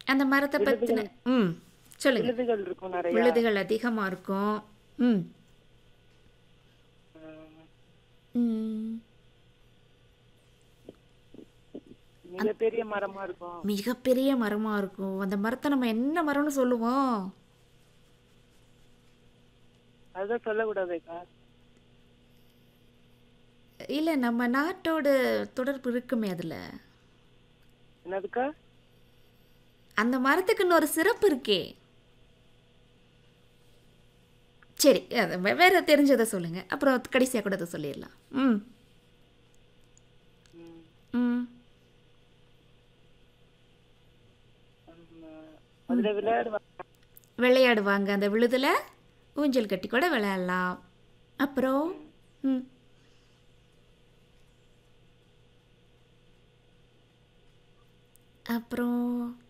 அந்த மரத்தை பற்றின ம் சொல்லுங்க விழுதுகள் இருக்கும் நிறைய விழுதுகள் அதிகமாக இருக்கும் ம் ம் மிகப்பெரிய மரமா இருக்கும் மிகப்பெரிய மரமாக இருக்கும் அந்த மரத்தை நம்ம என்ன மரம்னு சொல்லுவோம் அதுதான் சொல்லக்கூடாதுக்கா இல்லை நம்ம நாட்டோட தொடர்பு இருக்குமே அதில் என்னதுக்கா அந்த மரத்துக்கு இன்னொரு சிறப்பு இருக்கே சரி அது வே- வேற தெரிஞ்சதை சொல்லுங்க அப்புறம் கடைசியாக கூட அதை சொல்லிடலாம் ம் ம். ம் ஆமா. அதுல விளையாடுவாங்க விளையாடுவாங்க அந்த விழுதுல ஊஞ்சல் கட்டி கூட விளையாடலாம் அப்புறம் ம் அப்புறம்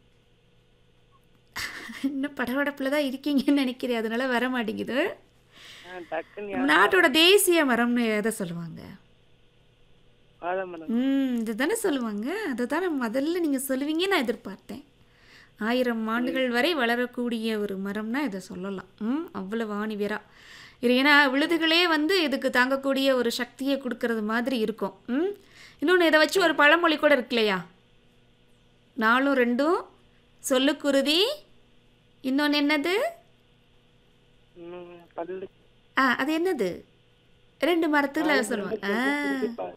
இன்னும் படபடப்பில் தான் இருக்கீங்கன்னு நினைக்கிறேன் அதனால வர மாட்டேங்குது ஆ, டக்குன்னு நம்ம நாட்டோட தேசிய மரம்னு எதை சொல்லுவாங்க வாழைமரம் ம் இதுதானே சொல்லுவாங்க அதை தானே முதல்ல நீங்கள் சொல்லுவீங்கன்னு நான் எதிர்பார்த்தேன் ஆயிரம் ஆண்டுகள் வரை வளரக்கூடிய ஒரு மரம்னா இதை சொல்லலாம் ம் அவ்வளவு ஆணிவேரா இது ஏன்னா விழுதுகளே வந்து இதுக்கு தாங்கக்கூடிய ஒரு சக்தியை கொடுக்கறது மாதிரி இருக்கும் ம் இன்னொன்று இதை வச்சு ஒரு பழமொழி கூட இருக்கு இல்லையா நாலும் ரெண்டும் சொல்லுக்குருதி இன்னொன்று என்னது ம், பல்லு ஆ அது என்னது ரெண்டு மரத்தில் சொல்லுவாங்க ஆ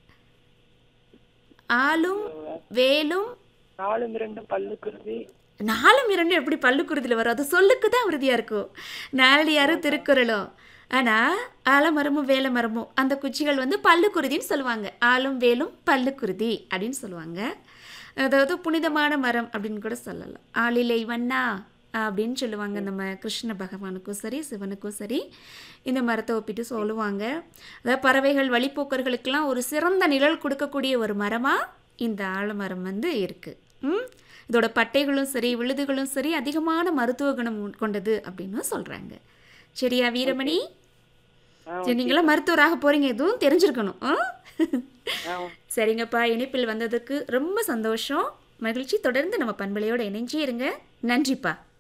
ஆளும் வேலும் நாலும் இரண்டும் பல்லு குருவி நாலும் இரண்டு எப்படி பல்லுக்குருதியில் வரும் அது சொல்லுக்கு தான் உறுதியாக இருக்கும் நாலடியாரும் திருக்குறளும் ஆனால் ஆலமரமும் வேல மரமும் அந்த குச்சிகள் வந்து பல்லுக்குருதின்னு சொல்லுவாங்க ஆலும் வேலும் பல்லுக்குருதி அப்படின்னு சொல்லுவாங்க அதாவது புனிதமான மரம் அப்படின்னு கூட சொல்லலாம் ஆளிலை வண்ணா அப்படின்னு சொல்லுவாங்க நம்ம கிருஷ்ண பகவானுக்கும் சரி சிவனுக்கும் சரி இந்த மரத்தை ஒப்பிட்டு சொல்லுவாங்க அதாவது பறவைகள் வழிப்போக்கர்களுக்கெல்லாம் ஒரு சிறந்த நிழல் கொடுக்கக்கூடிய ஒரு மரமாக இந்த ஆலமரம் வந்து இருக்குது ம் இதோட பட்டைகளும் சரி விழுதுகளும் சரி அதிகமான மருத்துவ குணம் உ- கொண்டது அப்படின்னு சொல்கிறாங்க சரியா வீரமணி ஆ, சரி நீங்களாம் மருத்துவராக போகிறீங்க எதுவும் தெரிஞ்சிருக்கணும் ஆ? ஆ, சரிங்கப்பா இணைப்பில் வந்ததுக்கு ரொம்ப சந்தோஷம் மகிழ்ச்சி தொடர்ந்து நம்ம பண்பலையோட இணைஞ்சே இருங்க நன்றிப்பா